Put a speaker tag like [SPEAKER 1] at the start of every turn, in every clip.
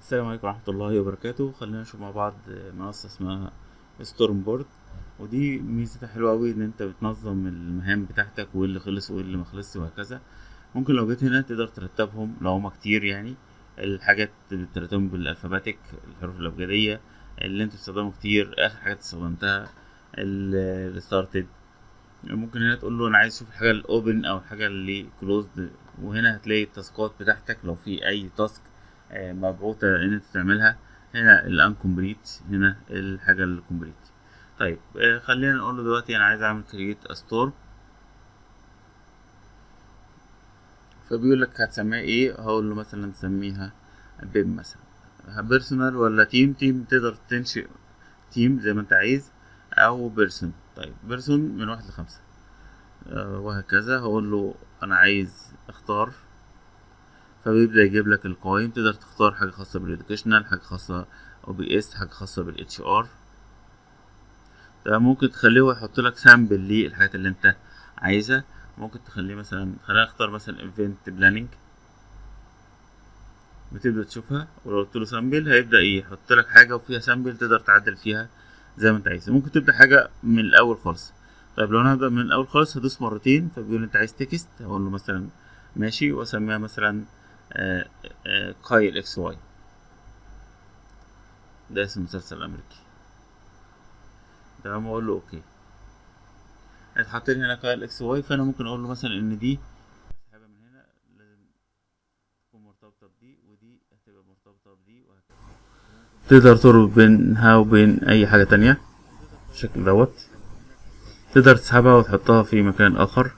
[SPEAKER 1] السلام عليكم ورحمة الله وبركاته خلينا نشوف مع بعض منصة اسمها ستورم بورد ودي ميزتها حلوة أوي إن أنت بتنظم المهام بتاعتك وإيه اللي خلص وإيه اللي مخلصش وهكذا ممكن لو جيت هنا تقدر ترتبهم لو هما كتير يعني الحاجات بترتبهم بالألفاباتيك الحروف الأبجدية اللي أنت بتستخدمه كتير آخر حاجات استخدمتها الستارتد ممكن هنا تقول له أنا عايز أشوف الحاجة الأوبن أو الحاجة اللي كلوزد وهنا هتلاقي التاسكات بتاعتك لو في أي تاسك مبعوثة ان انت تعملها هنا الانكمبليت هنا الحاجة الكمبليت طيب خلينا نقول له دلوقتي انا عايز اعمل كرييت ستور فبيقول لك هتسميها ايه هقول له مثلا سميها بيم مثلا بيرسونال ولا تيم تيم تقدر تنشئ تيم زي ما انت عايز او بيرسون طيب بيرسون من واحد لخمسة أه وهكذا هقول له انا عايز اختار فبيبدأ يجيب لك القوائم تقدر تختار حاجة خاصة بالإدوكيشنال حاجة خاصة أو بي إس حاجة خاصة بالإتش آر ده ممكن تخليه هو يحط لك سامبل للحاجات اللي أنت عايزها ممكن تخليه مثلا خلينا نختار مثلا ايفنت بلاننج بتبدأ تشوفها ولو قلت له سامبل هيبدأ يحط لك حاجة وفيها سامبل تقدر تعدل فيها زي ما أنت عايز ممكن تبدأ حاجة من الأول خالص طيب لو أنا هبدأ من الأول خالص هدوس مرتين فبيقول أنت عايز تكست هقول له مثلا ماشي وأسميها مثلا آه آه كايل اكس واي ده اسم مسلسل امريكي تمام اقول له اوكي اتحط لي هنا كايل اكس واي فانا ممكن اقول له مثلا ان دي اسحبها من هنا لازم تكون مرتبطه بدي ودي هتبقى مرتبطه بدي وهكذا تقدر تربط بينها وبين اي حاجه تانية بالشكل دوت تقدر تسحبها وتحطها في مكان اخر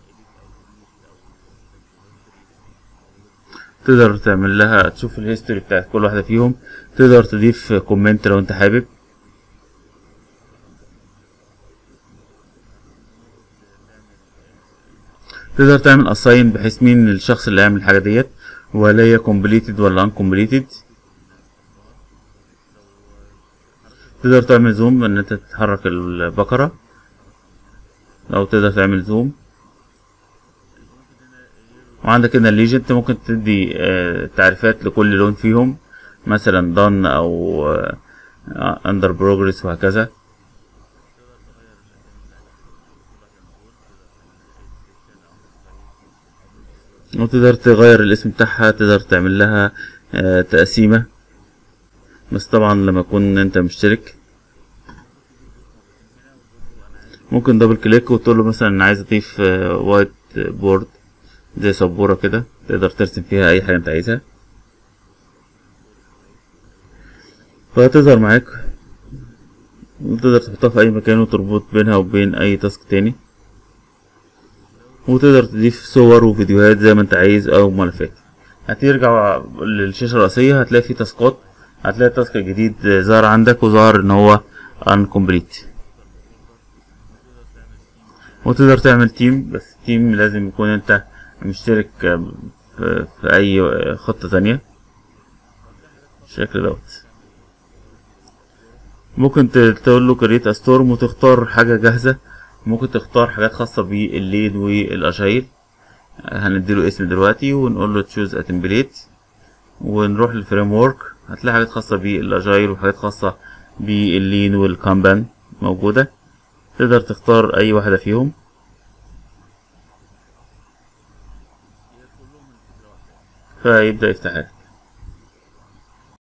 [SPEAKER 1] تقدر تعمل لها تشوف الهيستوري بتاعت كل واحدة فيهم تقدر تضيف كومنت لو انت حابب تقدر تعمل اساين بحيث مين الشخص اللي عامل الحاجة ديت ولا هي completed ولا uncompleted تقدر تعمل زوم ان انت تتحرك البقرة او تقدر تعمل زوم وعندك هنا الليجنت ممكن تدي تعريفات لكل لون فيهم مثلا دان او اندر بروجرس وهكذا وتقدر تغير الاسم بتاعها تقدر تعمل لها تقسيمة بس طبعا لما يكون انت مشترك ممكن دبل كليك وتقول له مثلا انا عايز اضيف وايت بورد زي سبورة كده تقدر ترسم فيها أي حاجة أنت عايزها فهتظهر معاك وتقدر تحطها في أي مكان وتربط بينها وبين أي تاسك تاني وتقدر تضيف صور وفيديوهات زي ما أنت عايز أو ملفات هترجع للشاشة الرئيسية هتلاقي فيه تاسكات هتلاقي التاسك الجديد ظهر عندك وظهر إن هو uncomplete وتقدر تعمل تيم بس تيم لازم يكون انت مشترك في اي خطة تانية بالشكل دوت ممكن تقول له كريت ستورم وتختار حاجة جاهزة ممكن تختار حاجات خاصة بالليد والاجايل هنديله اسم دلوقتي ونقول له تشوز ا تمبليت ونروح للفريم ورك هتلاقي حاجات خاصة بالاجايل وحاجات خاصة باللين والكامبان موجودة تقدر تختار اي واحدة فيهم فيبدأ يفتح لك